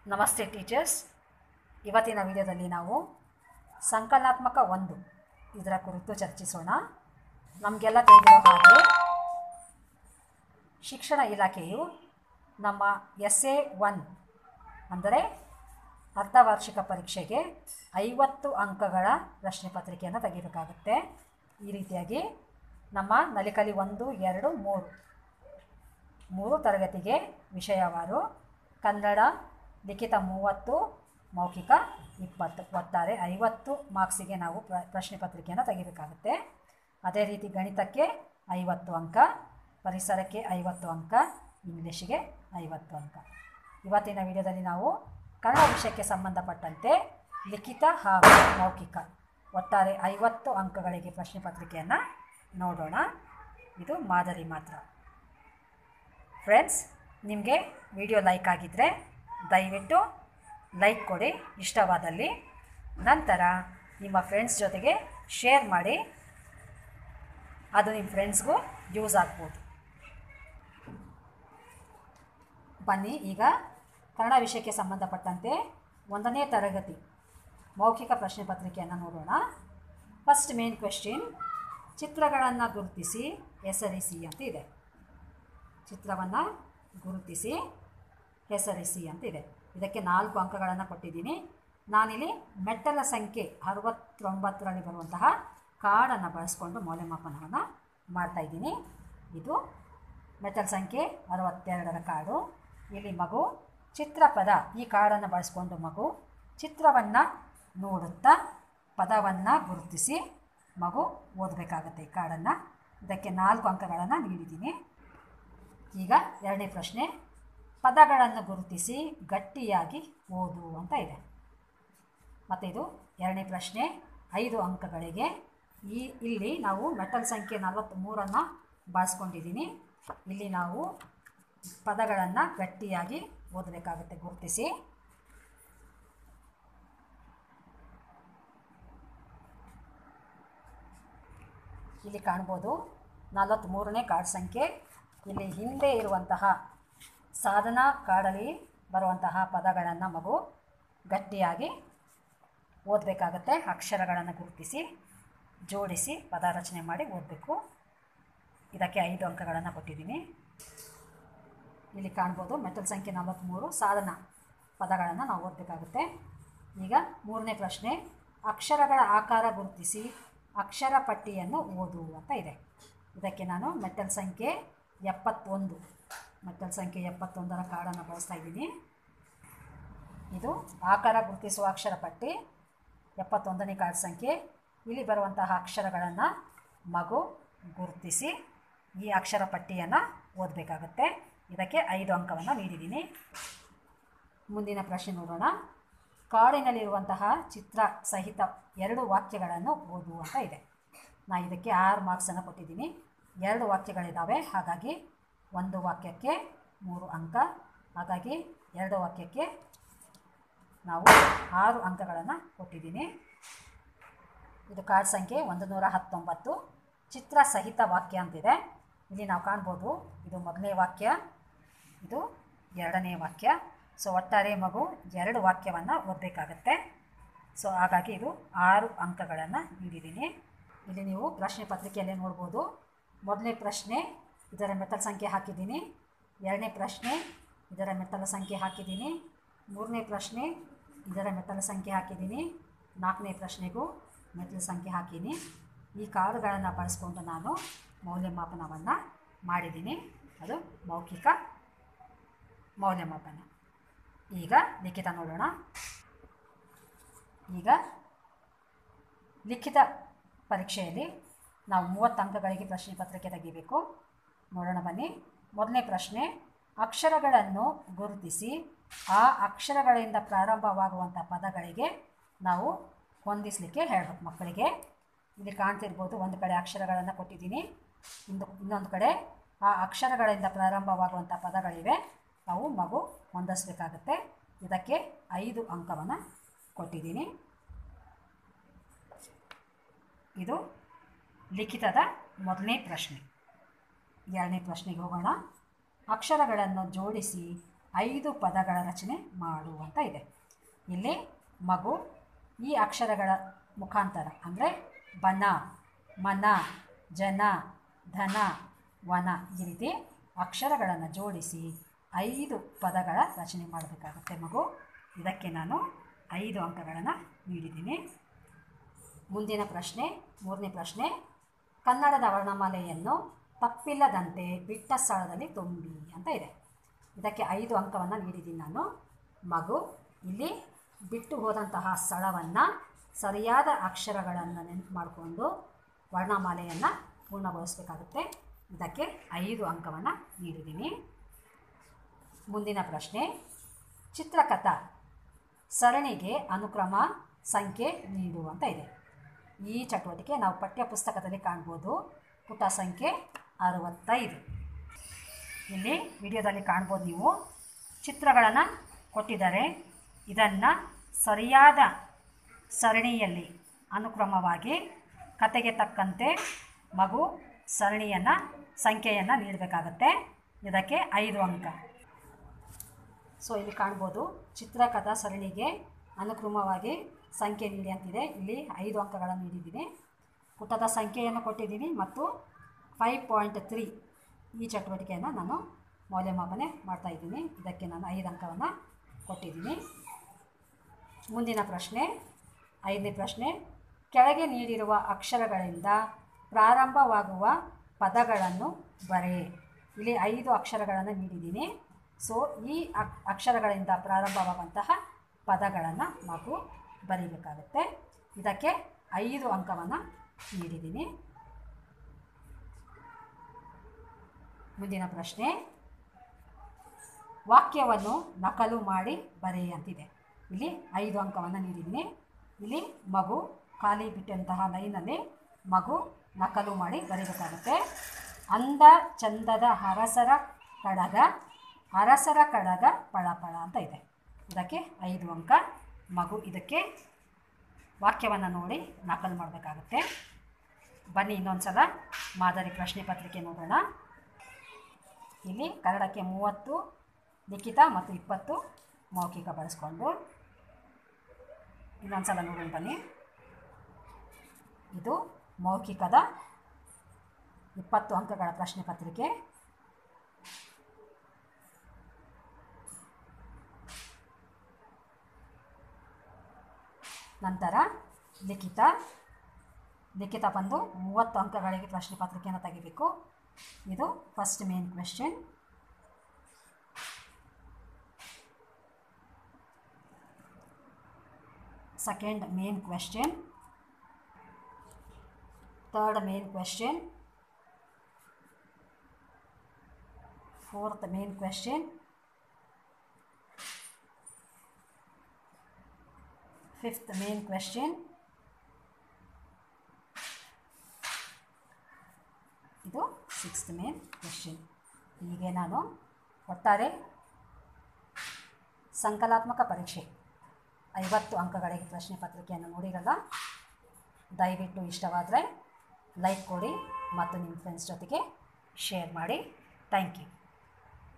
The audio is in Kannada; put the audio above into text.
ನಮಸ್ತೆ ಟೀಚರ್ಸ್ ಇವತ್ತಿನ ವಿಡಿಯೋದಲ್ಲಿ ನಾವು ಸಂಕಲನಾತ್ಮಕ ಒಂದು ಇದರ ಕುರಿತು ಚರ್ಚಿಸೋಣ ನಮಗೆಲ್ಲ ತಿಳಿದಿರೋ ಹಾಗೆ ಶಿಕ್ಷಣ ಇಲಾಖೆಯು ನಮ್ಮ ಎಸ್ ಎ ಒನ್ ಅಂದರೆ ಅರ್ಧವಾರ್ಷಿಕ ಪರೀಕ್ಷೆಗೆ ಐವತ್ತು ಅಂಕಗಳ ಪ್ರಶ್ನೆ ಪತ್ರಿಕೆಯನ್ನು ತೆಗಿಬೇಕಾಗುತ್ತೆ ಈ ರೀತಿಯಾಗಿ ನಮ್ಮ ನಲಿಕಲಿ ಒಂದು ಎರಡು ಮೂರು ಮೂರು ತರಗತಿಗೆ ವಿಷಯವಾರು ಕನ್ನಡ ಲಿಖಿತ ಮೂವತ್ತು ಮೌಖಿಕ ಇಪ್ಪತ್ತು ಒಟ್ಟಾರೆ ಐವತ್ತು ಮಾರ್ಕ್ಸಿಗೆ ನಾವು ಪ್ರ ಪ್ರಶ್ನೆ ಪತ್ರಿಕೆಯನ್ನು ತೆಗಿಬೇಕಾಗುತ್ತೆ ಅದೇ ರೀತಿ ಗಣಿತಕ್ಕೆ ಐವತ್ತು ಅಂಕ ಪರಿಸರಕ್ಕೆ ಐವತ್ತು ಅಂಕ ಇಂಗ್ಲೀಷಿಗೆ ಐವತ್ತು ಅಂಕ ಇವತ್ತಿನ ವಿಡಿಯೋದಲ್ಲಿ ನಾವು ಕನ್ನಡ ವಿಷಯಕ್ಕೆ ಸಂಬಂಧಪಟ್ಟಂತೆ ಲಿಖಿತ ಹಾಗೂ ಮೌಖಿಕ ಒಟ್ಟಾರೆ ಐವತ್ತು ಅಂಕಗಳಿಗೆ ಪ್ರಶ್ನೆ ಪತ್ರಿಕೆಯನ್ನು ನೋಡೋಣ ಇದು ಮಾದರಿ ಮಾತ್ರ ಫ್ರೆಂಡ್ಸ್ ನಿಮಗೆ ವಿಡಿಯೋ ಲೈಕ್ ಆಗಿದ್ದರೆ ದಯವಿಟ್ಟು ಲೈಕ್ ಕೊಡಿ ಇಷ್ಟವಾದಲ್ಲಿ ನಂತರ ನಿಮ್ಮ ಫ್ರೆಂಡ್ಸ್ ಜೊತೆಗೆ ಶೇರ್ ಮಾಡಿ ಅದು ನಿಮ್ಮ ಫ್ರೆಂಡ್ಸ್ಗೂ ಯೂಸ್ ಆಗ್ಬೋದು ಬನ್ನಿ ಈಗ ಕನ್ನಡ ವಿಷಯಕ್ಕೆ ಸಂಬಂಧಪಟ್ಟಂತೆ ಒಂದನೇ ತರಗತಿ ಮೌಖಿಕ ಪ್ರಶ್ನೆ ಪತ್ರಿಕೆಯನ್ನು ನೋಡೋಣ ಫಸ್ಟ್ ಮೇನ್ ಕ್ವೆಶ್ಚಿನ್ ಚಿತ್ರಗಳನ್ನು ಗುರುತಿಸಿ ಹೆಸರಿಸಿ ಅಂತ ಇದೆ ಚಿತ್ರವನ್ನು ಗುರುತಿಸಿ ಹೆಸರಿಸಿ ಅಂತ ಇದೆ ಇದಕ್ಕೆ ನಾಲ್ಕು ಅಂಕಗಳನ್ನು ಕೊಟ್ಟಿದ್ದೀನಿ ನಾನಿಲ್ಲಿ ಮೆಟ್ಟಲ ಸಂಖ್ಯೆ ಅರವತ್ತೊಂಬತ್ತರಲ್ಲಿ ಬರುವಂತಹ ಕಾರ್ಡನ್ನು ಬಳಸ್ಕೊಂಡು ಮೌಲ್ಯಮಾಪನವನ್ನು ಮಾಡ್ತಾಯಿದ್ದೀನಿ ಇದು ಮೆಟಲ್ ಸಂಖ್ಯೆ ಅರವತ್ತೆರಡರ ಕಾರ್ಡು ಇಲ್ಲಿ ಮಗು ಚಿತ್ರಪದ ಈ ಕಾರ್ಡನ್ನು ಬಳಸ್ಕೊಂಡು ಮಗು ಚಿತ್ರವನ್ನು ನೋಡುತ್ತಾ ಪದವನ್ನು ಗುರುತಿಸಿ ಮಗು ಓದಬೇಕಾಗತ್ತೆ ಈ ಕಾರ್ಡನ್ನು ಇದಕ್ಕೆ ನಾಲ್ಕು ಅಂಕಗಳನ್ನು ನೀಡಿದ್ದೀನಿ ಈಗ ಎರಡನೇ ಪ್ರಶ್ನೆ ಪದಗಳನ್ನು ಗುರುತಿಸಿ ಗಟ್ಟಿಯಾಗಿ ಓದು ಅಂತ ಇದೆ ಮತ್ತು ಇದು ಎರಡನೇ ಪ್ರಶ್ನೆ ಐದು ಅಂಕಗಳಿಗೆ ಈ ಇಲ್ಲಿ ನಾವು ಮೆಟಲ್ ಸಂಖ್ಯೆ ನಲವತ್ತ್ಮೂರನ್ನು ಬಳಸ್ಕೊಂಡಿದ್ದೀನಿ ಇಲ್ಲಿ ನಾವು ಪದಗಳನ್ನು ಗಟ್ಟಿಯಾಗಿ ಓದಬೇಕಾಗುತ್ತೆ ಗುರುತಿಸಿ ಇಲ್ಲಿ ಕಾಣ್ಬೋದು ನಲವತ್ತ್ಮೂರನೇ ಕಾರ್ಡ್ ಸಂಖ್ಯೆ ಇಲ್ಲಿ ಹಿಂದೆ ಇರುವಂತಹ ಸಾಧನಾ ಕಾರ್ಡಲ್ಲಿ ಬರುವಂತಹ ಪದಗಳನ್ನು ಮಗು ಗಟ್ಟಿಯಾಗಿ ಓದಬೇಕಾಗತ್ತೆ ಅಕ್ಷರಗಳನ್ನು ಗುರುತಿಸಿ ಜೋಡಿಸಿ ಪದ ರಚನೆ ಮಾಡಿ ಓದಬೇಕು ಇದಕ್ಕೆ ಐದು ಅಂಕಗಳನ್ನು ಕೊಟ್ಟಿದ್ದೀನಿ ಇಲ್ಲಿ ಕಾಣ್ಬೋದು ಮೆಟಲ್ ಸಂಖ್ಯೆ ನಲವತ್ತ್ಮೂರು ಸಾಧನ ಪದಗಳನ್ನು ನಾವು ಓದಬೇಕಾಗುತ್ತೆ ಈಗ ಮೂರನೇ ಪ್ರಶ್ನೆ ಅಕ್ಷರಗಳ ಆಕಾರ ಗುರುತಿಸಿ ಅಕ್ಷರ ಪಟ್ಟಿಯನ್ನು ಓದು ಅಂತ ಇದೆ ಇದಕ್ಕೆ ನಾನು ಮೆಟಲ್ ಸಂಖ್ಯೆ ಎಪ್ಪತ್ತೊಂದು ಮೆಟಲ್ ಸಂಖ್ಯೆ ಎಪ್ಪತ್ತೊಂದರ ಕಾರ್ಡನ್ನು ಬಳಸ್ತಾ ಇದ್ದೀನಿ ಇದು ಆಕಾರ ಗುರುತಿಸುವ ಅಕ್ಷರ ಪಟ್ಟಿ ಎಪ್ಪತ್ತೊಂದನೇ ಕಾರ್ಡ್ ಸಂಖ್ಯೆ ಇಲ್ಲಿ ಬರುವಂತಹ ಅಕ್ಷರಗಳನ್ನು ಮಗು ಗುರುತಿಸಿ ಈ ಅಕ್ಷರ ಪಟ್ಟಿಯನ್ನು ಓದಬೇಕಾಗತ್ತೆ ಇದಕ್ಕೆ ಐದು ಅಂಕವನ್ನು ನೀಡಿದ್ದೀನಿ ಮುಂದಿನ ಪ್ರಶ್ನೆ ನೋಡೋಣ ಕಾಡಿನಲ್ಲಿರುವಂತಹ ಚಿತ್ರ ಸಹಿತ ಎರಡು ವಾಕ್ಯಗಳನ್ನು ಓದು ಅಂತ ಇದೆ ನಾನು ಇದಕ್ಕೆ ಆರು ಮಾರ್ಕ್ಸನ್ನು ಕೊಟ್ಟಿದ್ದೀನಿ ಎರಡು ವಾಕ್ಯಗಳಿದ್ದಾವೆ ಹಾಗಾಗಿ ಒಂದು ವಾಕ್ಯಕ್ಕೆ ಮೂರು ಅಂಕ ಹಾಗಾಗಿ ಎರಡು ವಾಕ್ಯಕ್ಕೆ ನಾವು ಆರು ಅಂಕಗಳನ್ನು ಕೊಟ್ಟಿದ್ದೀನಿ ಇದು ಕಾರ್ಡ್ ಸಂಖ್ಯೆ ಒಂದು ನೂರ ಹತ್ತೊಂಬತ್ತು ಚಿತ್ರ ಸಹಿತ ವಾಕ್ಯ ಅಂತಿದೆ ಇಲ್ಲಿ ನಾವು ಕಾಣ್ಬೋದು ಇದು ಮೊದಲನೇ ವಾಕ್ಯ ಇದು ಎರಡನೇ ವಾಕ್ಯ ಸೊ ಒಟ್ಟಾರೆ ಮಗು ಎರಡು ವಾಕ್ಯವನ್ನು ಓದಬೇಕಾಗತ್ತೆ ಸೊ ಹಾಗಾಗಿ ಇದು ಆರು ಅಂಕಗಳನ್ನು ನೀಡಿದ್ದೀನಿ ಇಲ್ಲಿ ನೀವು ಪ್ರಶ್ನೆ ಪತ್ರಿಕೆಯಲ್ಲೇ ನೋಡ್ಬೋದು ಮೊದಲನೇ ಪ್ರಶ್ನೆ ಇದರ ಮೆಟಲ್ ಸಂಖ್ಯೆ ಹಾಕಿದ್ದೀನಿ ಎರಡನೇ ಪ್ರಶ್ನೆ ಇದರ ಮೆಟ್ಟಲ ಸಂಖ್ಯೆ ಹಾಕಿದ್ದೀನಿ ಮೂರನೇ ಪ್ರಶ್ನೆ ಇದರ ಮೆಟ್ಟಲ ಸಂಖ್ಯೆ ಹಾಕಿದ್ದೀನಿ ನಾಲ್ಕನೇ ಪ್ರಶ್ನೆಗೂ ಮೆಟ್ಟಲ ಸಂಖ್ಯೆ ಹಾಕಿದ್ದೀನಿ ಈ ಕಾರ್ಡ್ಗಳನ್ನು ಬಳಸ್ಕೊಂಡು ನಾನು ಮೌಲ್ಯಮಾಪನವನ್ನು ಮಾಡಿದ್ದೀನಿ ಅದು ಮೌಖಿಕ ಮೌಲ್ಯಮಾಪನ ಈಗ ಲಿಖಿತ ನೋಡೋಣ ಈಗ ಲಿಖಿತ ಪರೀಕ್ಷೆಯಲ್ಲಿ ನಾವು ಮೂವತ್ತು ಅಂಕಗಳಿಗೆ ಪ್ರಶ್ನೆ ಪತ್ರಿಕೆ ತೆಗಿಬೇಕು ನೋಡೋಣ ಬನ್ನಿ ಮೊದಲನೇ ಪ್ರಶ್ನೆ ಅಕ್ಷರಗಳನ್ನು ಗುರುತಿಸಿ ಆ ಅಕ್ಷರಗಳಿಂದ ಪ್ರಾರಂಭವಾಗುವಂಥ ಪದಗಳಿಗೆ ನಾವು ಹೊಂದಿಸಲಿಕ್ಕೆ ಹೇಳಬೇಕು ಮಕ್ಕಳಿಗೆ ಇಲ್ಲಿ ಕಾಣ್ತಿರ್ಬೋದು ಒಂದು ಕಡೆ ಅಕ್ಷರಗಳನ್ನು ಕೊಟ್ಟಿದ್ದೀನಿ ಇಂದು ಇನ್ನೊಂದು ಕಡೆ ಆ ಅಕ್ಷರಗಳಿಂದ ಪ್ರಾರಂಭವಾಗುವಂಥ ಪದಗಳಿವೆ ಅವು ಮಗು ಹೊಂದಿಸ್ಬೇಕಾಗತ್ತೆ ಇದಕ್ಕೆ ಐದು ಅಂಕವನ್ನು ಕೊಟ್ಟಿದ್ದೀನಿ ಇದು ಲಿಖಿತದ ಮೊದಲನೇ ಪ್ರಶ್ನೆ ಎರಡನೇ ಪ್ರಶ್ನೆಗೆ ಹೋಗೋಣ ಅಕ್ಷರಗಳನ್ನು ಜೋಡಿಸಿ ಐದು ಪದಗಳ ರಚನೆ ಮಾಡು ಅಂತ ಇದೆ ಇಲ್ಲಿ ಮಗು ಈ ಅಕ್ಷರಗಳ ಮುಖಾಂತರ ಅಂದರೆ ಬನ ಮನ ಜನ ಧನ ವನ ಈ ರೀತಿ ಅಕ್ಷರಗಳನ್ನು ಜೋಡಿಸಿ ಐದು ಪದಗಳ ರಚನೆ ಮಾಡಬೇಕಾಗುತ್ತೆ ಮಗು ಇದಕ್ಕೆ ನಾನು ಐದು ಅಂಕಗಳನ್ನು ನೀಡಿದ್ದೀನಿ ಮುಂದಿನ ಪ್ರಶ್ನೆ ಮೂರನೇ ಪ್ರಶ್ನೆ ಕನ್ನಡದ ವರ್ಣಮಾಲೆಯನ್ನು ತಪ್ಪಿಲ್ಲದಂತೆ ಬಿಟ್ಟ ಸ್ಥಳದಲ್ಲಿ ತುಂಬಿ ಅಂತ ಇದೆ ಇದಕ್ಕೆ ಐದು ಅಂಕವನ್ನು ನೀಡಿದ್ದೀನಿ ನಾನು ಮಗು ಇಲ್ಲಿ ಬಿಟ್ಟು ಹೋದಂತಹ ಸ್ಥಳವನ್ನು ಸರಿಯಾದ ಅಕ್ಷರಗಳನ್ನು ನೆನಪು ಮಾಡಿಕೊಂಡು ವರ್ಣಮಾಲೆಯನ್ನು ಪೂರ್ಣಗೊಳಿಸಬೇಕಾಗುತ್ತೆ ಇದಕ್ಕೆ ಐದು ಅಂಕವನ್ನು ನೀಡಿದ್ದೀನಿ ಮುಂದಿನ ಪ್ರಶ್ನೆ ಚಿತ್ರಕಥಾ ಸರಣಿಗೆ ಅನುಕ್ರಮ ಸಂಖ್ಯೆ ನೀಡು ಅಂತ ಇದೆ ಈ ಚಟುವಟಿಕೆ ನಾವು ಪಠ್ಯ ಪುಸ್ತಕದಲ್ಲಿ ಕಾಣ್ಬೋದು ಪುಟ ಸಂಖ್ಯೆ ಅರವತ್ತೈದು ಇಲ್ಲಿ ವಿಡಿಯೋದಲ್ಲಿ ಕಾಣ್ಬೋದು ನೀವು ಚಿತ್ರಗಳನ್ನು ಕೊಟ್ಟಿದ್ದಾರೆ ಇದನ್ನು ಸರಿಯಾದ ಸರಣಿಯಲ್ಲಿ ಅನುಕ್ರಮವಾಗಿ ಕತೆಗೆ ತಕ್ಕಂತೆ ಮಗು ಸರಣಿಯನ್ನು ಸಂಖ್ಯೆಯನ್ನು ನೀಡಬೇಕಾಗತ್ತೆ ಇದಕ್ಕೆ ಐದು ಅಂಕ ಸೊ ಇಲ್ಲಿ ಕಾಣ್ಬೋದು ಚಿತ್ರಕಥಾ ಸರಣಿಗೆ ಅನುಕ್ರಮವಾಗಿ ಸಂಖ್ಯೆ ನೀಡಿ ಅಂತಿದೆ ಇಲ್ಲಿ ಐದು ಅಂಕಗಳನ್ನು ನೀಡಿದ್ದೀನಿ ಪುಟದ ಸಂಖ್ಯೆಯನ್ನು ಕೊಟ್ಟಿದ್ದೀನಿ ಮತ್ತು ಫೈವ್ ಪಾಯಿಂಟ್ ತ್ರೀ ಈ ಚಟುವಟಿಕೆಯನ್ನು ನಾನು ಮೌಲ್ಯಮಾಪನೆ ಮಾಡ್ತಾಯಿದ್ದೀನಿ ಇದಕ್ಕೆ ನಾನು ಐದು ಅಂಕವನ್ನು ಕೊಟ್ಟಿದ್ದೀನಿ ಮುಂದಿನ ಪ್ರಶ್ನೆ ಐದನೇ ಪ್ರಶ್ನೆ ಕೆಳಗೆ ನೀಡಿರುವ ಅಕ್ಷರಗಳಿಂದ ಪ್ರಾರಂಭವಾಗುವ ಪದಗಳನ್ನು ಬರೆ ಇಲ್ಲಿ ಐದು ಅಕ್ಷರಗಳನ್ನು ನೀಡಿದ್ದೀನಿ ಸೊ ಈ ಅಕ್ ಅಕ್ಷರಗಳಿಂದ ಪ್ರಾರಂಭವಾಗುವಂತಹ ಪದಗಳನ್ನು ಮಗು ಬರೀಬೇಕಾಗುತ್ತೆ ಇದಕ್ಕೆ ಐದು ಅಂಕವನ್ನು ನೀಡಿದ್ದೀನಿ ಮುಂದಿನ ಪ್ರಶ್ನೆ ವಾಕ್ಯವನ್ನು ನಕಲು ಮಾಡಿ ಬರೆ ಅಂತಿದೆ ಇಲ್ಲಿ ಐದು ಅಂಕವನ್ನು ನೀಡಿದ್ದೀನಿ ಇಲ್ಲಿ ಮಗು ಖಾಲಿ ಬಿಟ್ಟಂತಹ ಲೈನಲ್ಲಿ ಮಗು ನಕಲು ಮಾಡಿ ಬರೀಬೇಕಾಗುತ್ತೆ ಅಂದ ಚಂದದ ಅರಸರ ಕಡಗ ಅರಸರ ಕಡಗ ಪಳಪಳ ಅಂತ ಇದೆ ಇದಕ್ಕೆ ಐದು ಅಂಕ ಮಗು ಇದಕ್ಕೆ ವಾಕ್ಯವನ್ನು ನೋಡಿ ನಕಲು ಮಾಡಬೇಕಾಗುತ್ತೆ ಬನ್ನಿ ಇನ್ನೊಂದು ಸಲ ಮಾದರಿ ಪ್ರಶ್ನೆ ಪತ್ರಿಕೆ ನೋಡೋಣ ಇಲ್ಲಿ ಕನ್ನಡಕ್ಕೆ ಮೂವತ್ತು ಲಿಖಿತ ಮತ್ತು ಇಪ್ಪತ್ತು ಮೌಖಿಕ ಬಳಸ್ಕೊಂಡು ಇನ್ನೊಂದು ಸಲ ನೋಡೋಣ ಬನ್ನಿ ಇದು ಮೌಖಿಕದ ಇಪ್ಪತ್ತು ಅಂಕಗಳ ಪ್ರಶ್ನೆ ಪತ್ರಿಕೆ ನಂತರ ಲಿಖಿತ ಲಿಖಿತ ಬಂದು ಮೂವತ್ತು ಅಂಕಗಳಿಗೆ ಪ್ರಶ್ನೆ ಪತ್ರಿಕೆಯನ್ನು ತೆಗಿಬೇಕು ಇದು first main question second main question third main question fourth main question fifth main question ಇದು ಸಿಕ್ಸ್ತ್ ಮೇನ್ ಕ್ವೆಶ್ಚನ್ ಹೀಗೆ ನಾನು ಒಟ್ಟಾರೆ ಸಂಕಲಾತ್ಮಕ ಪರೀಕ್ಷೆ ಐವತ್ತು ಅಂಕಗಳಿಗೆ ಪ್ರಶ್ನೆ ಪತ್ರಿಕೆಯನ್ನು ನೋಡಿರಲ್ಲ ದಯವಿಟ್ಟು ಇಷ್ಟವಾದರೆ ಲೈಕ್ ಕೊಡಿ ಮತ್ತು ನಿಮ್ಮ ಫ್ರೆಂಡ್ಸ್ ಜೊತೆಗೆ ಶೇರ್ ಮಾಡಿ ಥ್ಯಾಂಕ್ ಯು